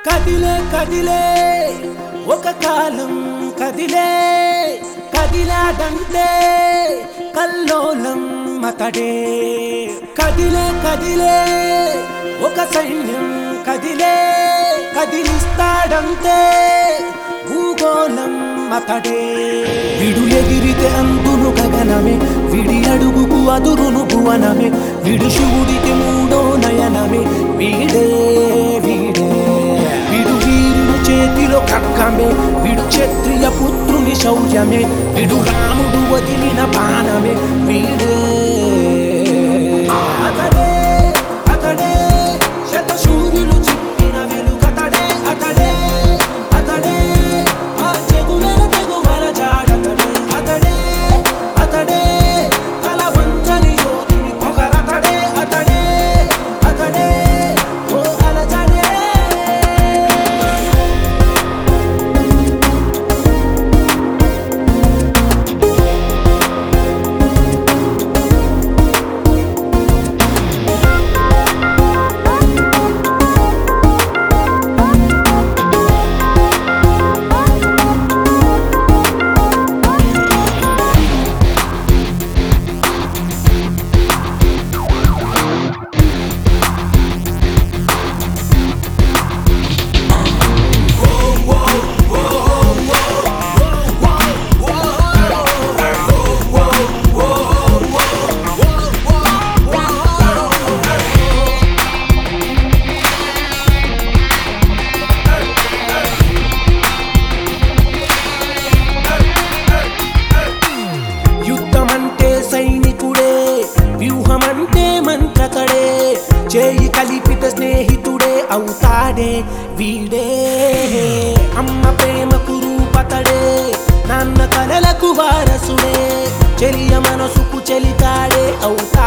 కదిలే కదిలే ఒక కాలం కదిలే కదిలాడంటే కల్లోలం అతడే కదిలే కదిలే ఒక సైన్యం కదిలే కదిలిస్తాడంటే భూగోళం అతడే విడు ఎగిరితే అందును గగనమే విడి అడుగుకు అదురును భువనమే విడు శివుడికి మూడో నయనమే వీడే వీడే విడు వీరుడు చేతిలో ఖడ్గమే విడు క్షత్రియ పుత్రుని శౌర్యమే విడు రాముడు వదిలిన బాణమే వీడే అతడే అతడే శతశూర్యులు చెప్పిన వెలుగతడే అతడే అతడే ఆ చెగువెల తెగువల జాడతడే అతడే అతడే తల వంచని యోధుని పొగరతడే అతడే అతడే ఓ అలజడే యుద్ధమంటే సైనికుడే వ్యూహమంటే మంత్రకడే చేయి కలిపిత స్నేహితుడే అవుతాడే వీడే అమ్మ ప్రేమకు రూపతడే నాన్న కలలకు వారసుడే చెలియ మనసుకు చెలితాడే అవుతాడే